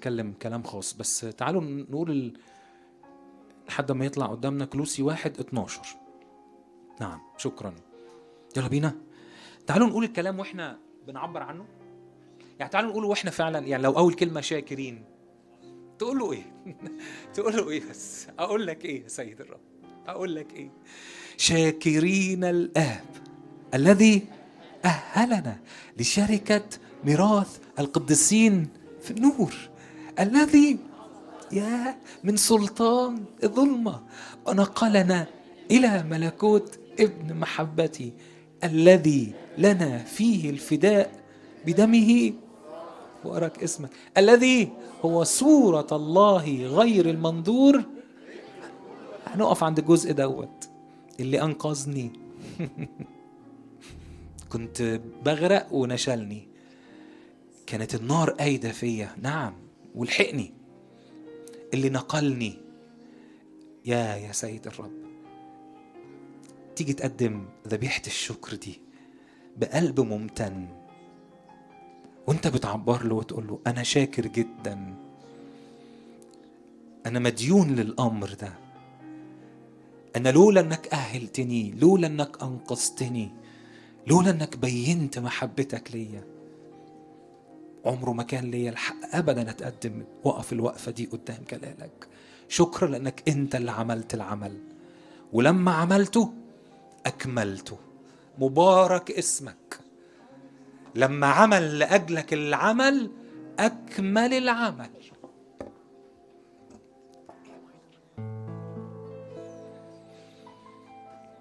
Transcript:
يتكلم كلام خاص بس تعالوا نقول ال... لحد ما يطلع قدامنا كلوسي واحد 12 نعم شكرا يلا بينا تعالوا نقول الكلام واحنا بنعبر عنه يعني تعالوا نقول واحنا فعلا يعني لو اول كلمه شاكرين تقول له ايه تقول له ايه بس اقول لك ايه يا سيد الرب اقول لك ايه شاكرين الاب الذي اهلنا لشركه ميراث القديسين في النور الذي يا من سلطان الظلمه ونقلنا الى ملكوت ابن محبتي الذي لنا فيه الفداء بدمه وأراك اسمك الذي هو صورة الله غير المنظور هنقف عند الجزء دوت اللي أنقذني كنت بغرق ونشلني كانت النار قايدة فيا نعم ولحقني اللي نقلني يا يا سيد الرب تيجي تقدم ذبيحة الشكر دي بقلب ممتن وانت بتعبر له وتقول له انا شاكر جدا انا مديون للامر ده انا لولا انك اهلتني لولا انك انقذتني لولا انك بينت محبتك ليا عمره ما كان ليا الحق ابدا اتقدم وقف الوقفه دي قدام جلالك شكرا لانك انت اللي عملت العمل ولما عملته اكملته مبارك اسمك لما عمل لاجلك العمل اكمل العمل